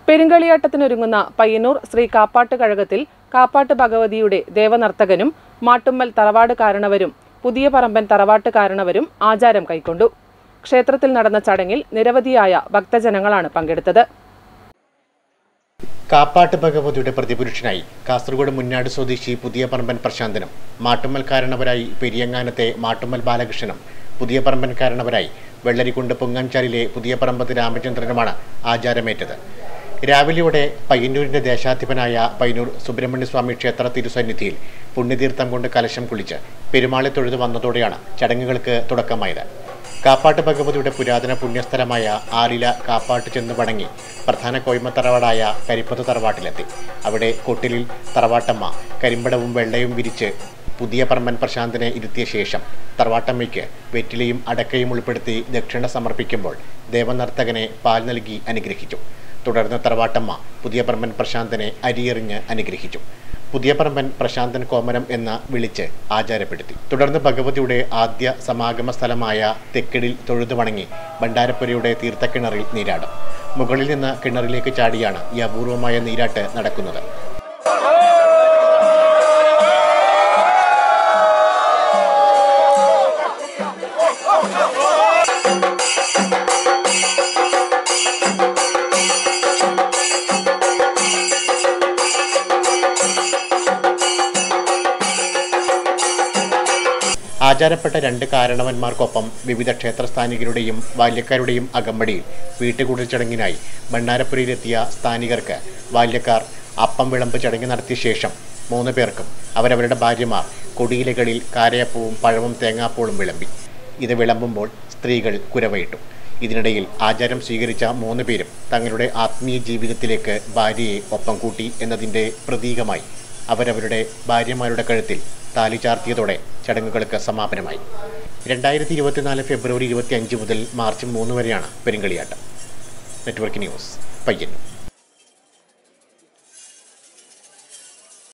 പെരുങ്കളിയാട്ടത്തിനൊരുങ്ങുന്ന പയ്യന്നൂർ ശ്രീ കാപ്പാട്ട് കഴകത്തിൽ കാപ്പാട്ട് ഭഗവതിയുടെ ദേവനർത്തകനും മാട്ടുമ്മൽ തറവാട് കാരണവരും പുതിയ പറമ്പൻ തറവാട്ട് കാരണവരും ആചാരം കൈക്കൊണ്ടു ക്ഷേത്രത്തിൽ നടന്ന ചടങ്ങിൽ നിരവധിയായ ഭക്തജനങ്ങളാണ് പങ്കെടുത്തത് കാപ്പാട്ട് ഭഗവതിയുടെ പ്രതിപുരുഷനായി കാസർഗോഡ് മുന്നാട് സ്വദേശി പുതിയ പറമ്പൻ പ്രശാന്തനും മാട്ടുമ്മൽ കാരണവരായി പെരിയങ്ങാനത്തെ മാട്ടുമ്മൽ ബാലകൃഷ്ണനും പുതിയ പറമ്പൻ കാരണവരായി വെള്ളരിക്കുണ്ട് പൊങ്ങാൻചാലിലെ പുതിയ പറമ്പത്ത് രാമചന്ദ്രനുമാണ് ആചാരമേറ്റത് രാവിലെയോടെ പയ്യന്നൂരിന്റെ ദേശാധിപനായ പയ്യന്നൂർ സുബ്രഹ്മണ്യസ്വാമി ക്ഷേത്ര തിരുസന്നിധിയിൽ പുണ്യതീർത്ഥം കൊണ്ട് കലശം കുളിച്ച് പെരുമാളെ തൊഴുതു വന്നതോടെയാണ് ചടങ്ങുകൾക്ക് തുടക്കമായത് കാപ്പാട്ട് ഭഗവതിയുടെ പുരാതന പുണ്യസ്ഥലമായ ആലില കാപ്പാട്ട് ചെന്ന് വണങ്ങി പ്രധാന കോയ്മ തറവാടായ കരിപ്പത്ത് തറവാട്ടിലെത്തി അവിടെ കൊട്ടിലിൽ തറവാട്ടമ്മ കരിമ്പടവും വെള്ളയും വിരിച്ച് പുതിയ പറമ്പൻ പ്രശാന്തനെ ഇരുത്തിയ ശേഷം തറവാട്ടമ്മയ്ക്ക് വെറ്റിലയും അടക്കയും ഉൾപ്പെടുത്തി ദക്ഷിണ സമർപ്പിക്കുമ്പോൾ ദേവനർത്തകനെ പാൽ നൽകി അനുഗ്രഹിച്ചു തുടർന്ന് തറവാട്ടമ്മ പുതിയ പറമ്പൻ പ്രശാന്തനെ അരിയെറിഞ്ഞ് അനുഗ്രഹിച്ചു പുതിയ പറമ്പൻ പ്രശാന്തൻ കോമരം എന്ന് വിളിച്ച് ആചാരപ്പെടുത്തി തുടർന്ന് ഭഗവതിയുടെ ആദ്യ സമാഗമ സ്ഥലമായ തെക്കിടിൽ തൊഴുതു വണങ്ങി ഭണ്ഡാരപ്പുരയുടെ തീർത്ഥക്കിണറിൽ നീരാടും മുകളിൽ നിന്ന് കിണറിലേക്ക് ചാടിയാണ് ഈ അപൂർവമായ നീരാട്ട് നടക്കുന്നത് ആചാരപ്പെട്ട രണ്ട് കാരണവന്മാർക്കൊപ്പം വിവിധ ക്ഷേത്രസ്ഥാനികരുടെയും ബാല്യക്കാരുടെയും അകമ്പടിയിൽ വീട്ടുകൂടൽ ചടങ്ങിനായി ഭണ്ണാരപ്പുരയിലെത്തിയ സ്ഥാനികർക്ക് ബാല്യക്കാർ അപ്പം വിളമ്പ് ചടങ്ങ് നടത്തിയ ശേഷം മൂന്ന് പേർക്കും അവരവരുടെ ഭാര്യമാർ കൊടിയിലകളിൽ കാരയപ്പവും പഴവും തേങ്ങാപ്പൂളും വിളമ്പി ഇത് വിളമ്പുമ്പോൾ സ്ത്രീകൾ കുരവയിട്ടു ഇതിനിടയിൽ ആചാരം സ്വീകരിച്ച മൂന്ന് പേരും തങ്ങളുടെ ആത്മീയ ജീവിതത്തിലേക്ക് ഭാര്യയെ ഒപ്പം കൂട്ടി എന്നതിൻ്റെ പ്രതീകമായി അവരവരുടെ ഭാര്യമാരുടെ കഴുത്തിൽ താലി ചാർത്തിയതോടെ ചടങ്ങുകൾക്ക് സമാപനമായി രണ്ടായിരത്തി ഇരുപത്തിനാല് ഫെബ്രുവരി ഇരുപത്തി അഞ്ച് മുതൽ മാർച്ച് മൂന്ന് വരെയാണ് പെരുങ്കളിയാട്ടം നെറ്റ്വർക്ക് ന്യൂസ് പയ്യന്നൂർ